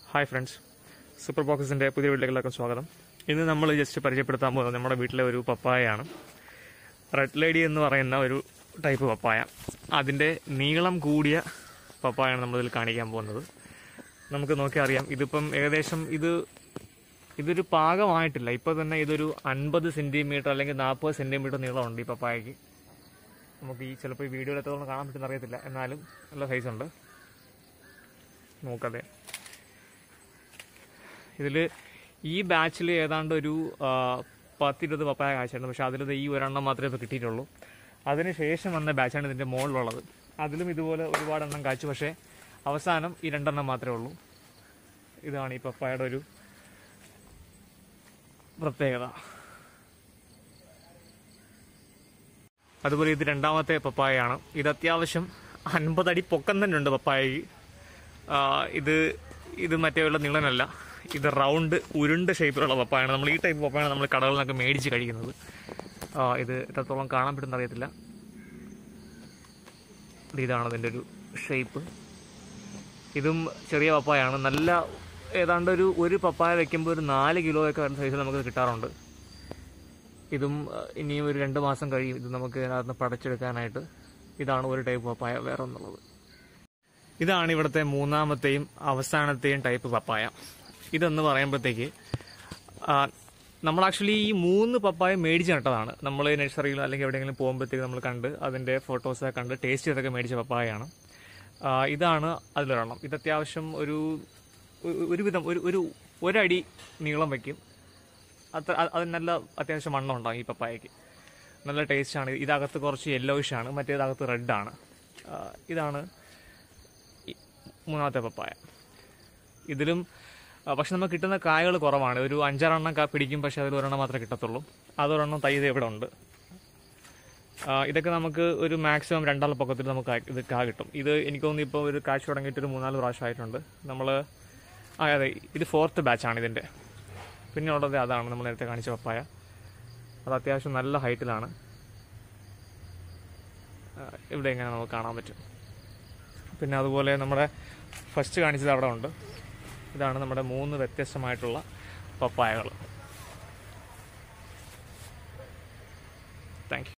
hi friends super ബോക്സിൻ്റെ പുതിയ വീട്ടിലേക്കുള്ള സ്വാഗതം ഇന്ന് നമ്മൾ ജസ്റ്റ് പരിചയപ്പെടുത്താൻ പോകുന്നത് നമ്മുടെ വീട്ടിലെ ഒരു പപ്പായയാണ് റെഡ് ലേഡി എന്ന് പറയുന്ന ഒരു ടൈപ്പ് പപ്പായ അതിൻ്റെ നീളം കൂടിയ പപ്പായാണ് നമ്മളിതിൽ കാണിക്കാൻ പോകുന്നത് നമുക്ക് നോക്കി അറിയാം ഇതിപ്പം ഏകദേശം ഇത് ഇതൊരു പാകമായിട്ടില്ല ഇപ്പോൾ തന്നെ ഇതൊരു അൻപത് സെൻറ്റിമീറ്റർ അല്ലെങ്കിൽ നാൽപ്പത് സെൻറ്റിമീറ്റർ നീളമുണ്ട് ഈ പപ്പായക്ക് നമുക്ക് ഈ ചിലപ്പോൾ ഈ വീഡിയോയിൽ എത്രത്തോളം കാണാൻ പറ്റുന്ന അറിയത്തില്ല എന്നാലും നല്ല സൈസുണ്ട് നോക്കതെ ഇതിൽ ഈ ബാച്ചിൽ ഏതാണ്ട് ഒരു ആ, പത്തിരുപത് പപ്പായ കാഴ്ചയുണ്ട് പക്ഷെ അതിൽ ഈ ഒരെണ്ണം മാത്രമേ ഇപ്പോൾ കിട്ടിയിട്ടുള്ളൂ അതിന് ശേഷം വന്ന ബാച്ചാണ് ഇതിൻ്റെ മുകളിലുള്ളത് അതിലും ഇതുപോലെ ഒരുപാട് എണ്ണം കാഴ്ച പക്ഷേ അവസാനം ഈ രണ്ടെണ്ണം മാത്രമേ ഉള്ളൂ ഇതാണ് ഈ പപ്പായയുടെ ഒരു പ്രത്യേകത അതുപോലെ ഇത് രണ്ടാമത്തെ പപ്പായയാണ് ഇത് അത്യാവശ്യം അൻപതടി പൊക്കം തന്നെ ഉണ്ട് പപ്പായക്ക് ആ, ഇത് ഇത് മറ്റേ ഉള്ള നീളനല്ല ഇത് റൗണ്ട് ഉരുണ്ട ഷേപ്പിലുള്ള പപ്പായാണ് നമ്മൾ ഈ ടൈപ്പ് പപ്പായാണ് നമ്മൾ കടകളിൽ നിന്നൊക്കെ മേടിച്ച് കഴിക്കുന്നത് ആ, ഇത് എത്രത്തോളം കാണാൻ പറ്റുന്ന അറിയത്തില്ല ഇത് ഇതാണ് അതിൻ്റെ ഒരു ഷേപ്പ് ഇതും ചെറിയ പപ്പായാണ് നല്ല ഏതാണ്ട് ഒരു ഒരു പപ്പായ വെക്കുമ്പോൾ ഒരു നാല് കിലോ ഒക്കെ വരുന്ന സൈസിൽ നമുക്ക് കിട്ടാറുണ്ട് ഇതും അഹ്, ഇനിയും ഒരു രണ്ട് മാസം കഴിയും ഇത് നമുക്ക് ഇതിനകത്ത് പടച്ചെടുക്കാനായിട്ട് ഇതാണ് ഒരു ടൈപ്പ് പപ്പായ വേറെ ഒന്നുള്ളത് ഇതാണ് ഇവിടുത്തെ മൂന്നാമത്തെയും അവസാനത്തെയും ടൈപ്പ് പപ്പായ ഇതെന്ന് പറയുമ്പോഴത്തേക്ക് ആ, നമ്മൾ ആക്ച്വലി ഈ മൂന്ന് പപ്പായ മേടിച്ച് നട്ടതാണ് നമ്മൾ നഴ്സറിയിലോ അല്ലെങ്കിൽ എവിടെയെങ്കിലും പോകുമ്പോഴത്തേക്ക് നമ്മൾ കണ്ട് അതിൻ്റെ ഫോട്ടോസൊക്കെ കണ്ട് ടേസ്റ്റ് ചെയ്തൊക്കെ മേടിച്ച പപ്പായയാണ് ആ, ഇതാണ് അതിലൊരെണ്ണം ഇത് അത്യാവശ്യം ഒരു ഒരു- ഒരുവിധം ഒരു ഒരു ഒരടി നീളം വയ്ക്കും അത്ര അത് അത് നല്ല അത്യാവശ്യം വണ്ണം ഉണ്ടാകും ഈ പപ്പായക്ക് നല്ല ടേസ്റ്റാണ് ഇതകത്ത് കുറച്ച് യെല്ലോയിഷ് ആണ് മറ്റേതകത്ത് റെഡ് ആണ് ആ, ഇതാണ് ഈ മൂന്നാമത്തെ പപ്പായ ഇതിലും ആ, പക്ഷെ നമുക്ക് കിട്ടുന്ന കായകൾ കുറവാണ് ഒരു അഞ്ചാറെണ്ണം കാ പിടിക്കും പക്ഷെ അതിൽ ഒരെണ്ണം മാത്രമേ കിട്ടത്തുള്ളൂ അതൊരെണ്ണം തൈ ഇത് ഇവിടെ ഉണ്ട് ആ, ഇതൊക്കെ നമുക്ക് ഒരു മാക്സിമം രണ്ടാൾ പൊക്കത്തിൽ നമുക്ക് കാ- ഇത് കാ കിട്ടും ഇത് എനിക്ക് തോന്നുന്നു ഇപ്പോൾ ഒരു കാഴ്ച തുടങ്ങിയിട്ട് ഒരു മൂന്നാല് പ്രാവശ്യം ആയിട്ടുണ്ട് നമ്മൾ ആ അതെ ഇത് ഫോർത്ത് ബാച്ചാണ് ഇതിൻ്റെ പിന്നെ ഉള്ളത് അതാണ് നമ്മൾ നേരത്തെ കാണിച്ച പപ്പായ അത് അത്യാവശ്യം നല്ല ഹൈറ്റിലാണ് ആ, ഇവിടെ ഇങ്ങനെ നമുക്ക് കാണാൻ പറ്റും പിന്നെ അതുപോലെ നമ്മുടെ ഫസ്റ്റ് കാണിച്ചത് അവിടെ ഉണ്ട് ഇതാണ് നമ്മുടെ മൂന്ന് വ്യത്യസ്തമായിട്ടുള്ള പപ്പായകൾ താങ്ക് യു